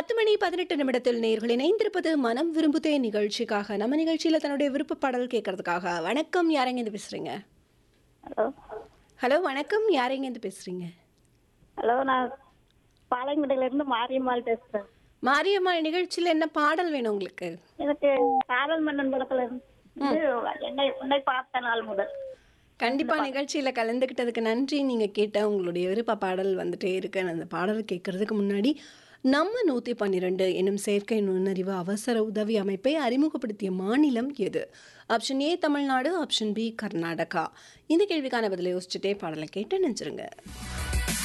பத்து மணி பதினெட்டு நிமிடத்தில் நேர்கள் இணைந்திருப்பது மனம் விரும்புதே நிகழ்ச்சிக்காக நம்ம நிகழ்ச்சியில தன்னுடைய விருப்ப பாடல் கேட்கறதுக்காக வணக்கம் யாரெங்க இருந்து பேசுறீங்க ஹலோ ஹலோ வணக்கம் யாரெங்க இருந்து பேசுறீங்க ஹலோ நான் பாளையங்குடியில இருந்து மாரியம்மாள் பேசுறேன் மாரியம்மா நிகழ்ச்சியில என்ன பாடல் வேணும் உங்களுக்கு எனக்கு காதல் மன்னன் படத்துல இருந்து என்னை உன்னை பார்த்த நாள் முதல் கண்டிப்பா நிகழ்ச்சியில கலந்துக்கிட்டதுக்கு நன்றி நீங்க கேட்ட உங்களுடைய விருப்ப பாடல் வந்துட்டே இருக்கு அந்த பாடல் கேட்கறதுக்கு முன்னாடி நம்ம நூத்தி பன்னிரெண்டு எனும் செயற்கை நுண்ணறிவு அவசர உதவி அமைப்பை அறிமுகப்படுத்திய மாநிலம் எது option A Tamil Nadu option B Karnataka இந்த கேள்விக்கான பதிலை யோசிச்சுட்டே பாடலை கேட்டு நினைச்சிருங்க